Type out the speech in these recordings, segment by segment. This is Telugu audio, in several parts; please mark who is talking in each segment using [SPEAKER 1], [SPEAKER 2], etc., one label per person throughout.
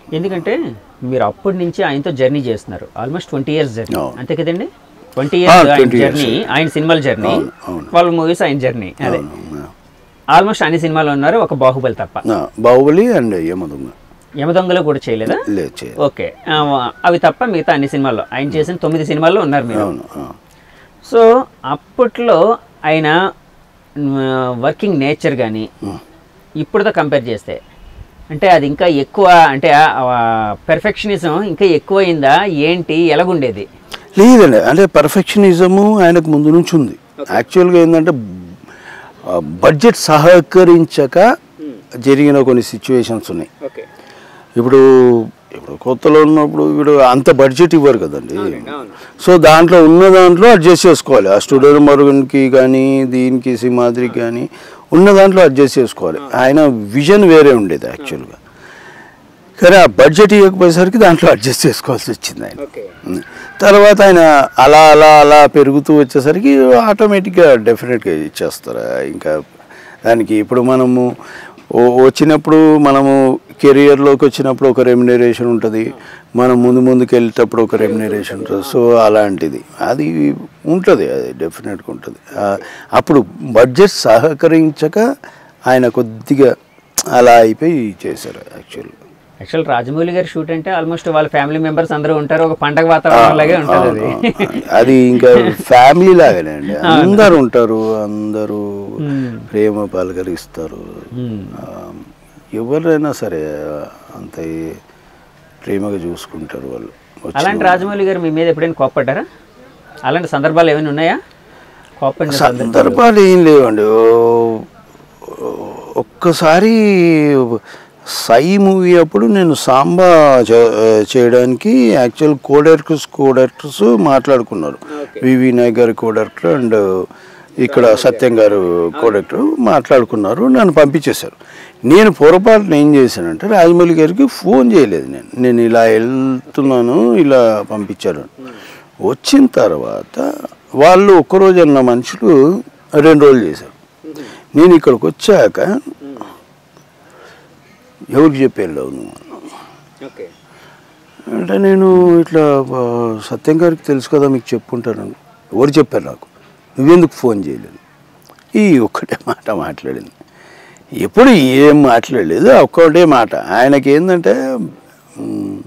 [SPEAKER 1] ఎందుకంటే మీరు అప్పటి నుంచి ఆయనతో జర్నీ చేస్తున్నారు ఆల్మోస్ట్ ట్వంటీ ఇయర్స్ జర్నీ
[SPEAKER 2] అవును.
[SPEAKER 1] అంతే కదండి ట్వంటీ
[SPEAKER 2] ఆ,
[SPEAKER 1] ఇయర్స్ ఆయన
[SPEAKER 2] 20 years.
[SPEAKER 1] జర్నీ ఆయన సినిమాల జర్నీ
[SPEAKER 2] అవును, అవును.
[SPEAKER 1] వాళ్ళ మూవీస్ ఆయన జర్నీ అదే
[SPEAKER 2] అవును.
[SPEAKER 1] ఆల్మోస్ట్ అన్ని సినిమాలు ఉన్నారు ఒక బాహుబలి తప్ప
[SPEAKER 2] ఆ, బాహుబలి అండ్ యమదొంగ
[SPEAKER 1] యమదొంగలో కూడా చేయలేదా
[SPEAKER 2] లేదు చేయాలి
[SPEAKER 1] ఓకే ఆ, అవి తప్ప మిగతా అన్ని సినిమాల్లో ఆయన చేసిన తొమ్మిది సినిమాల్లో ఉన్నారు మీరు
[SPEAKER 2] అవును ఆ.
[SPEAKER 1] సో అప్పట్లో ఆయన వర్కింగ్ నేచర్ కానీ ఇప్పుడుతో కంపేర్ చేస్తే అంటే అది ఇంకా ఎక్కువ అంటే పెర్ఫెక్షనిజం ఇంకా ఎక్కువైందా ఏంటి ఎలాగుండేది
[SPEAKER 2] లేదండి అంటే పర్ఫెక్షనిజము ఆయనకు ముందు నుంచి ఉంది యాక్చువల్గా ఏంటంటే బడ్జెట్ సహకరించక జరిగిన కొన్ని సిచ్యువేషన్స్ ఉన్నాయి
[SPEAKER 1] ఓకే
[SPEAKER 2] ఇప్పుడు ఇప్పుడు కొత్తలో ఉన్నప్పుడు ఇప్పుడు అంత బడ్జెట్ ఇవ్వరు కదండి సో దాంట్లో ఉన్న దాంట్లో అడ్జస్ట్ చేసుకోవాలి ఆ స్టూడియో మరుగునికి కానీ దీనికి సింహాద్రికి కానీ ఉన్న దాంట్లో అడ్జస్ట్ చేసుకోవాలి ఆయన విజన్ వేరే ఉండేది యాక్చువల్గా కానీ ఆ బడ్జెట్ ఇవ్వకపోయేసరికి దాంట్లో అడ్జస్ట్ చేసుకోవాల్సి వచ్చింది ఆయన
[SPEAKER 1] ఓకే
[SPEAKER 2] తర్వాత ఆయన అలా అలా అలా పెరుగుతూ వచ్చేసరికి ఆటోమేటిక్గా డెఫినెట్గా ఇచ్చేస్తారు ఇంకా దానికి ఇప్పుడు మనము ఓ- వచ్చినప్పుడు మనము కెరియర్లోకి వచ్చినప్పుడు ఒక రెమ్యునరేషన్ ఉంటుంది మనం ముందు ముందుకు వెళ్ళేటప్పుడు ఒక రెమ్యునరేషన్ ఉంటుంది సో అలాంటిది అది ఉంటుంది అది డెఫినెట్గా ఉంటుంది ఆ, అప్పుడు బడ్జెట్ సహకరించక ఆయన కొద్దిగా అలా అయిపోయి చేశారు యాక్చువల్గా
[SPEAKER 1] యాక్చువల్ రాజమౌళి గారి షూట్ అంటే ఆల్మోస్ట్ వాళ్ళ ఫ్యామిలీ మెంబర్స్ అందరూ ఉంటారు ఒక పండగ వాతావరణం లాగే ఉంటుంది అది
[SPEAKER 2] అది ఇంకా ఫ్యామిలీ లాగానే అండి అందరు ఉంటారు అందరూ ప్రేమ పలకరిస్తారు ఆ, ఎవరైనా సరే అంత ప్రేమగా చూసుకుంటారు వాళ్ళు వచ్చి-
[SPEAKER 1] అలాంటి రాజమౌళి గారు మీ మీద ఎప్పుడైనా కోప్పడ్డారా అలాంటి సందర్భాలు ఏమైనా ఉన్నాయా కోప్పడిన సందర్భం
[SPEAKER 2] సందర్భాలు ఏం లేవండి ఓ- ఒక్కసారి సై మూవీ అప్పుడు నేను సాంబా చే- చేయడానికి actual co directors co directors మాట్లాడుకున్నారు వివి నాయక్ గారి కో డైరెక్టర్ అండ్ ఇక్కడ సత్యం గారు కో డైరెక్టర్ మాట్లాడుకున్నారు నన్ను పంపించేశారు నేను పొరపాటున ఏం చేశానంటే రాజమౌళి గారికి ఫోన్ చేయలేదు నేను నేను ఇలా వెళ్తున్నాను ఇలా పంపించారు వచ్చిన తర్వాత వాళ్ళు ఒక్కరోజు అన్న మనుషులు రెండు రోజులు చేశారు నేను ఇక్కడికి వచ్చాక ఎవరికి చెప్పాను నువ్వు
[SPEAKER 1] ఓకే
[SPEAKER 2] అంటే నేను ఇట్లా ఆ, సత్యం గారికి తెలుసు కదా మీకు చెప్పుంటాను ఎవరు చెప్పారు నాకు నువ్వెందుకు ఫోన్ చేయలేదు ఈ ఒక్కటే మాట మాట్లాడింది ఎప్పుడు ఏం మాట్లాడలేదు ఒక్కటే మాట ఆయనకి ఏంటంటే మ్,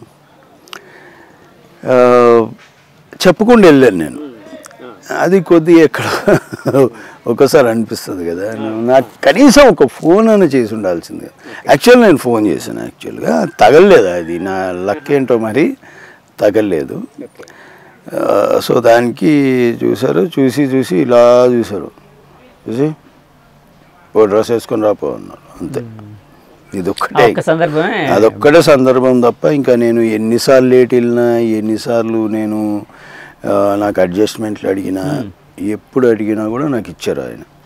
[SPEAKER 2] ఆ, చెప్పకుండా వెళ్ళాను నేను అది కొద్దిగా ఎక్కడ ఒక్కసారి అనిపిస్తుంది కదా నాకు కనీసం ఒక ఫోన్ అని చేసి ఉండాల్సింది యాక్చువల్ నేను ఫోన్ చేశాను యాక్చువల్గా తగలలేదు అది నా లక్ ఏంటో మరి తగలలేదు ఆ, సో దానికి చూశారు చూసి చూసి ఇలా చూశారు చూసి ఓ డ్రెస్ వేసుకొని రాపో అన్నారు అంతే ఇది
[SPEAKER 1] ఆ
[SPEAKER 2] ఒక్కటే
[SPEAKER 1] ఒక్క సందర్భమే
[SPEAKER 2] అదొక్కటే సందర్భం తప్ప ఇంకా నేను ఎన్నిసార్లు లేట్ వెళ్ళినా ఎన్నిసార్లు నేను ఆ, నాకు అడ్జస్ట్మెంట్లు అడిగినా ఎప్పుడు అడిగినా కూడా నాకు ఇచ్చారు ఆయన